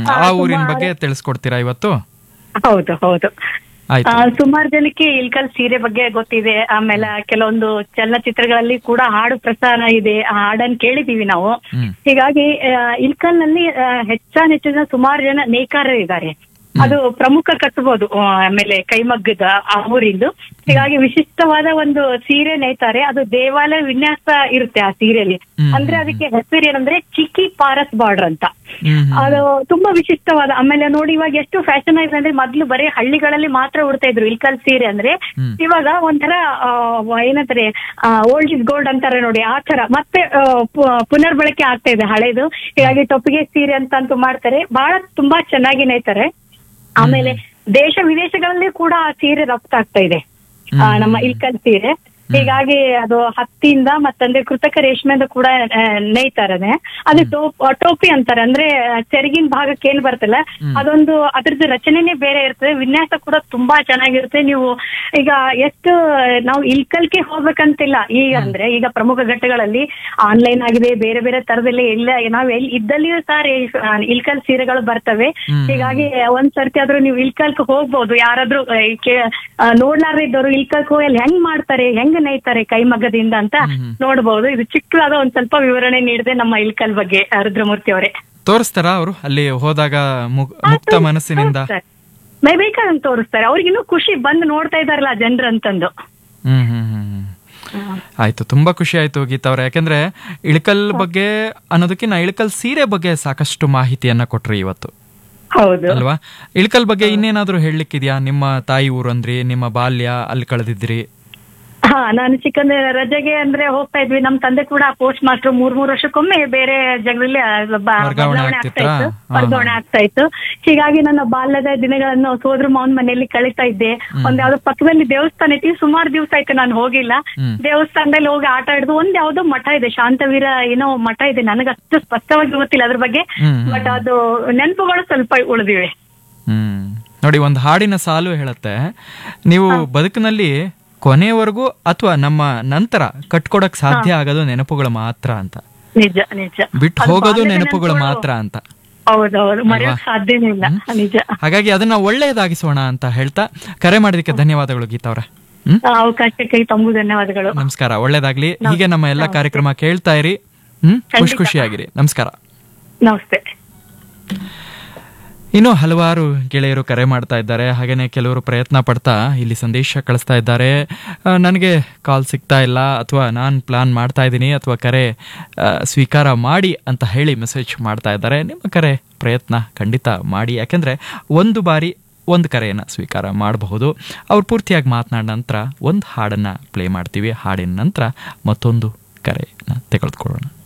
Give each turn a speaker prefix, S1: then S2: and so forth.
S1: ಹ್ಮ್ ಆ ಊರಿನ ಬಗ್ಗೆ ತಿಳಿಸ್ಕೊಡ್ತೀರಾ ಇವತ್ತು
S2: ಹೌದು ಹೌದು
S1: ಆಯ್ತು
S2: ಸುಮಾರು ಜನಕ್ಕೆ ಇಲ್ಕಲ್ ಸೀರೆ ಬಗ್ಗೆ ಗೊತ್ತಿದೆ ಆಮೇಲೆ ಕೆಲವೊಂದು ಚಲನಚಿತ್ರಗಳಲ್ಲಿ ಕೂಡ ಹಾಡು ಪ್ರಸಾರ ಇದೆ ಆ ಹಾಡನ್ನ ಕೇಳಿದೀವಿ ನಾವು
S1: ಹ್ಮ್
S2: ಹೀಗಾಗಿ ಆ, ಇಲ್ಕಲ್ನಲ್ಲಿ ಆ, ಹೆಚ್ಚಾನೆಚ್ಚಿನ ಸುಮಾರು ಜನ ನೇಕಾರರು ಇದ್ದಾರೆ ಅದು ಪ್ರಮುಖ ಕಟ್ಬೋದು ಆ, ಆಮೇಲೆ ಕೈಮಗ್ಗದ ಆ ಊರಿಂದು ಹೀಗಾಗಿ ವಿಶಿಷ್ಟವಾದ ಒಂದು ಸೀರೆ ನೇಯ್ತಾರೆ ಅದು ದೇವಾಲಯ ವಿನ್ಯಾಸ ಇರುತ್ತೆ ಆ ಸೀರೆಯಲ್ಲಿ
S1: ಹ್ಮ್.
S2: ಅಂದ್ರೆ ಅದಕ್ಕೆ ಹೆಸರು ಏನಂದ್ರೆ ಚಿಕ್ಕಿ ಪಾರಸ್ ಬಾರ್ಡರ್ ಅಂತ
S1: ಹ್ಮ್ ಹ್ಮ್.
S2: ಅದು ತುಂಬಾ ವಿಶಿಷ್ಟವಾದ ಆಮೇಲೆ ನೋಡಿ ಇವಾಗ ಎಷ್ಟು ಫ್ಯಾಷನ್ ಆಗಿದೆ ಅಂದ್ರೆ ಮೊದ್ಲು ಬರೀ ಹಳ್ಳಿಗಳಲ್ಲಿ ಮಾತ್ರ ಉಡ್ತಾ ಇದ್ರು ಇಲ್ಕಲ್ ಸೀರೆ ಅಂದ್ರೆ
S1: ಹ್ಮ್.
S2: ಇವಾಗ ಒಂಥರ ಆ, ಏನಂತಾರೆ ಓಲ್ಡ್ ಇಸ್ ಗೋಲ್ಡ್ ಅಂತಾರೆ ನೋಡಿ ಆ ತರ ಮತ್ತೆ ಆ, ಪು- ಪುನರ್ಬಳಕೆ ಆಗ್ತಾ ಇದೆ ಹಳೇದು ಹೀಗಾಗಿ ಟೊಪ್ಪಿಗೆ ಸೀರೆ ಅಂತ ಅಂತೂ ಮಾಡ್ತಾರೆ ಬಹಳ ತುಂಬಾ ಚೆನ್ನಾಗಿ ನೇಯ್ತಾರೆ ಆಮೇಲೆ ದೇಶ ವಿದೇಶಗಳಲ್ಲಿ ಕೂಡ ಆ ಸೀರೆ ರಫ್ತಾಗ್ತಾ ಇದೆ ಆ, ನಮ್ಮ ಇಲ್ಕಲ್ ಸೀರೆ ಹೀಗಾಗಿ ಅದು ಹತ್ತಿಯಿಂದ ಮತ್ತಂದ್ರೆ ಕೃತಕ ರೇಷ್ಮೆಯಿಂದ ಕೂಡ ಆ, ನೇಯ್ತಾರೆ ಅದು ಟೋಪ್ ಟೋಪಿ ಅಂತಾರೆ ಅಂದ್ರೆ ಆ, ಸೆರಗಿನ ಭಾಗಕ್ಕೆ ಏನ್ ಬರ್ತಲ್ಲ ಅದೊಂದು ಅದ್ರದ್ದು ರಚನೆನೇ ಬೇರೆ ಇರ್ತದೆ ವಿನ್ಯಾಸ ಕೂಡ ತುಂಬಾ ಚೆನ್ನಾಗಿರುತ್ತೆ ನೀವು ಈಗ ಎಷ್ಟು ನಾವು ಇಲ್ಕಲ್ಗೆ ಹೋಗ್ಬೇಕಂತಿಲ್ಲ ಈಗ ಅಂದ್ರೆ ಈಗ ಪ್ರಮುಖ ಘಟ್ಟಗಳಲ್ಲಿ ಆನ್ಲೈನ್ ಆಗಿದೆ ಬೇರೆ ಬೇರೆ ತರದಲ್ಲಿ ಎಲ್ಲ ನಾವು ಎಲ್ಲಿ ಇದ್ದಲ್ಲಿಯೂ ಸಹ ರೇ- ಆ, ಇಲ್ಕಲ್ ಸೀರೆಗಳು ಬರ್ತವೆ
S1: ಹ್ಮ್.
S2: ಹೀಗಾಗಿ ಒಂದ್ ಸರ್ತಿ ಆದ್ರೂ ನೀವು ಇಲ್ಕಲ್ಕ್ ಹೋಗ್ಬೋದು ಯಾರಾದ್ರೂ ಆ, ಈ ಕೇ- ಆ, ನೋಡ್ಲಾರ್ದೆ ಇದ್ದವರು ಇಲ್ಕಲ್ಕ್ ಹೋಗಿ ಅಲ್ಲಿ ಹೆಂಗ್ ಮಾಡ್ತಾರೆ ಹೆಂಗ್ ನೇಯ್ತಾರೆ ಕೈಮಗ್ಗದಿಂದ ಅಂತ ನೋಡ್ಬೋದು ಇದು ಚಿಕ್ಕದಾದ ಒಂದ್ ಸ್ವಲ್ಪ ವಿವರಣೆ ನೀಡಿದೆ ನಮ್ಮ ಇಲ್ಕಲ್ ಬಗ್ಗೆ ಆ, ರುದ್ರಮೂರ್ತಿ ಅವರೇ
S1: ತೋರಿಸ್ತಾರಾ ಅವರು ಅಲ್ಲಿ ಹೋದಾಗ ಮು- ಮುಕ್ತ ಮನಸ್ಸಿನಿಂದ
S2: ಮೈ ಬೇಕಾದಂತ ತೋರಿಸ್ತಾರೆ ಅವ್ರಿಗಿನ್ನೂ ಖುಷಿ ಬಂದು ನೋಡ್ತಾ ಇದಾರಲ್ಲ ಜನರು ಅಂತಂದು
S1: ಹ್ಮ್ ಹ್ಮ್ ಹ್ಮ್ ಹ್ಮ್. ಆಯ್ತು ತುಂಬಾ ಖುಷಿ ಆಯ್ತು ಗೀತಾ ಅವ್ರೆ ಯಾಕಂದ್ರೆ ಇಳಕಲ್ ಬಗ್ಗೆ ಅನ್ನೋದಕ್ಕಿಂತ ಇಳಕಲ್ ಸೀರೆ ಬಗ್ಗೆ ಸಾಕಷ್ಟು ಮಾಹಿತಿಯನ್ನ ಕೊಟ್ರಿ ಇವತ್ತು
S2: ಹೌದು
S1: ಅಲ್ವಾ ಇಳಕಲ್ ಬಗ್ಗೆ ಇನ್ನೇನಾದ್ರೂ ಹೇಳಲಿಕ್ಕಿದ್ಯಾ ನಿಮ್ಮ ತಾಯಿ ಊರು ಅಂದ್ರಿ ನಿಮ್ಮ ಬಾಲ್ಯ ಅಲ್ಲಿ ಕಳೆದಿದ್ರಿ
S2: ಹಾ ನಾನು ಚಿಕ್ಕಂದ ರಜೆಗೆ ಅಂದ್ರೆ ಹೋಗ್ತಾ ಇದ್ವಿ ನಮ್ ತಂದೆ ಕೂಡ ಪೋಸ್ಟ್ ಮಾಸ್ಟರ್ ಮೂರ್ ಮೂರ್ ವರ್ಷಕ್ಕೊಮ್ಮೆ ಬೇರೆ ಜಾಗದಲ್ಲಿ ಆ, ಬ-
S1: ವರ್ಗಾವಣೆ
S2: ಬದಲಾವಣೆ ಆಗ್ತಾ
S1: ಆಗ್ತಿತ್ತಾ?
S2: ಇತ್ತು
S1: ಹಾ,
S2: ವರ್ಗಾವಣೆ ಆಗ್ತಾ ಇತ್ತು ಹೀಗಾಗಿ ನನ್ನ ಬಾಲ್ಯದ ದಿನಗಳನ್ನು ಸೋದರ ಮಾವನ್ ಮನೆಯಲ್ಲಿ ಕಳೀತಾ ಇದ್ದೆ ಒಂದ್ ಯಾವ್ದೋ ಪಕ್ಕದಲ್ಲಿ ದೇವಸ್ಥಾನ ಐತಿ ಸುಮಾರು ದಿವಸ ಆಯ್ತು ನಾನು ಹೋಗಿಲ್ಲ
S1: ಹ್ಮ್.
S2: ದೇವಸ್ಥಾನದಲ್ಲಿ ಹೋಗಿ ಆಟ ಆಡಿದು ಒಂದ್ ಯಾವ್ದೋ ಮಠ ಇದೆ ಶಾಂತವೀರ ಏನೋ ಮಠ ಇದೆ ನನಗೆ ಅಷ್ಟು ಸ್ಪಷ್ಟವಾಗಿ ಗೊತ್ತಿಲ್ಲ ಅದ್ರ ಬಗ್ಗೆ
S1: ಹ್ಮ್, ಹ್ಮ್.
S2: ಬಟ್ ಅದು ನೆನಪುಗಳು ಸ್ವಲ್ಪ ಉಳಿದಿವೆ
S1: ಹ್ಮ್ ನೋಡಿ ಒಂದು ಹಾಡಿನ ಸಾಲು ಹೇಳುತ್ತೆ ನೀವು ಬದುಕಿನಲ್ಲಿ ಕೊನೆಯವರೆಗೂ ಅಥವಾ ನಮ್ಮ ನಂತರ ಕಟ್ಕೊಡಕ್ ಸಾಧ್ಯ ಆಗೋದು ನೆನಪುಗಳು ಮಾತ್ರ ಅಂತ
S2: ನಿಜ ನಿಜ
S1: ಬಿಟ್ಟು
S2: ಅದು
S1: ಹೋಗೋದು
S2: ಬಾಲ್ಯದ
S1: ನೆನಪುಗಳು
S2: ನೆನಪುಗಳು-
S1: ಮಾತ್ರ ಅಂತ
S2: ಹೌದೌದು ಮರೆಯೋಕ್ ಸಾಧ್ಯನೇ ಇಲ್ಲ ನಿಜ
S1: ಹಾಗಾಗಿ ಅದನ್ನ ಒಳ್ಳೆಯದಾಗಿಸೋಣ ಅಂತ ಹೇಳ್ತಾ ಕರೆ ಮಾಡೋದಕ್ಕೆ ಧನ್ಯವಾದಗಳು ಗೀತಾ ಅವ್ರೆ ಹ್ಮ್
S2: ಆ ಅವಕಾಶಕ್ಕೆ ತಮಗೂ ಧನ್ಯವಾದಗಳು
S1: ನಮಸ್ಕಾರ ಒಳ್ಳೇದಾಗ್ಲಿ ಹೀಗೆ ನಮ್ಮ ಎಲ್ಲ ಕಾರ್ಯಕ್ರಮ ಕೇಳ್ತಾ ಇರಿ ಹ್ಮ್ ಖುಷಿ ಖುಷಿಯಾಗಿರಿ ನಮಸ್ಕಾರ
S2: ನಮಸ್ತೆ
S1: ಇನ್ನು ಹಲವಾರು ಗೆಳೆಯರು ಕರೆ ಮಾಡ್ತಾ ಇದ್ದಾರೆ ಹಾಗೇನೆ ಕೆಲವರು ಪ್ರಯತ್ನ ಪಡ್ತಾ ಇಲ್ಲಿ ಸಂದೇಶ ಕಳಿಸ್ತಾ ಇದ್ದಾರೆ ಆ, ನನಗೆ ಕಾಲ್ ಸಿಗ್ತಾ ಇಲ್ಲ ಅಥವಾ ನಾನು ಪ್ಲಾನ್ ಮಾಡ್ತಾ ಇದ್ದೀನಿ ಅಥವಾ ಕರೆ ಆ, ಸ್ವೀಕಾರ ಮಾಡಿ ಅಂತ ಹೇಳಿ ಮೆಸೇಜ್ ಮಾಡ್ತಾ ಇದ್ದಾರೆ ನಿಮ್ಮ ಕರೆ ಪ್ರಯತ್ನ ಖಂಡಿತ ಮಾಡಿ ಯಾಕೆಂದ್ರೆ ಒಂದು ಬಾರಿ ಒಂದು ಕರೆಯನ್ನು ಸ್ವೀಕಾರ ಮಾಡಬಹುದು ಅವ್ರು ಪೂರ್ತಿಯಾಗಿ ಮಾತನಾಡಿದ ನಂತರ ಒಂದು ಹಾಡನ್ನು ಪ್ಲೇ ಮಾಡ್ತೀವಿ ಹಾಡಿನ ನಂತರ ಮತ್ತೊಂದು ಕರೆಯನ್ನು ತೆಗೆದುಕೊಳ್ಳೋಣ